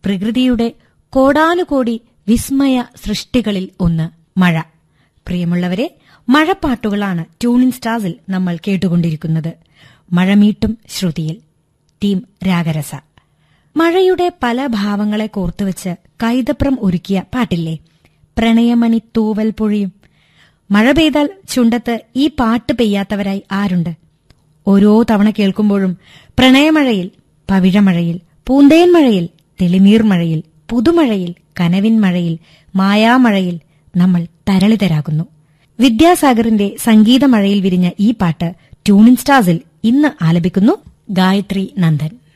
പ്രകൃതിയുടെ കോടാനുകോടി വിസ്മയ സൃഷ്ടികളിൽ ഒന്ന് മഴ പ്രിയമുള്ളവരെ മഴപ്പാട്ടുകളാണ് ട്യൂണിൻ സ്റ്റാർസിൽ നമ്മൾ കേട്ടുകൊണ്ടിരിക്കുന്നത് മഴമീട്ടും ശ്രുതിയിൽ ടീം രാഗരസ മഴയുടെ പല ഭാവങ്ങളെ കോർത്തുവച്ച് കൈതപ്രം ഒരുക്കിയ പാട്ടില്ലേ പ്രണയമണി തൂവൽ പൊഴിയും മഴ പെയ്താൽ ചുണ്ടത്ത് ഈ പാട്ട് പെയ്യാത്തവരായി ആരുണ്ട് ഓരോ തവണ കേൾക്കുമ്പോഴും പ്രണയമഴയിൽ പവിഴമഴയിൽ പൂന്തേൻ മഴയിൽ തെളിനീർ മഴയിൽ പുതുമഴയിൽ കനവിൻ മഴയിൽ മായാമഴയിൽ നമ്മൾ തരളിതരാകുന്നു വിദ്യാസാഗറിന്റെ സംഗീതമഴയിൽ വിരിഞ്ഞ ഈ പാട്ട് ട്യൂണിൻ സ്റ്റാർസിൽ ഇന്ന് ആലപിക്കുന്നു ഗായത്രി നന്ദൻ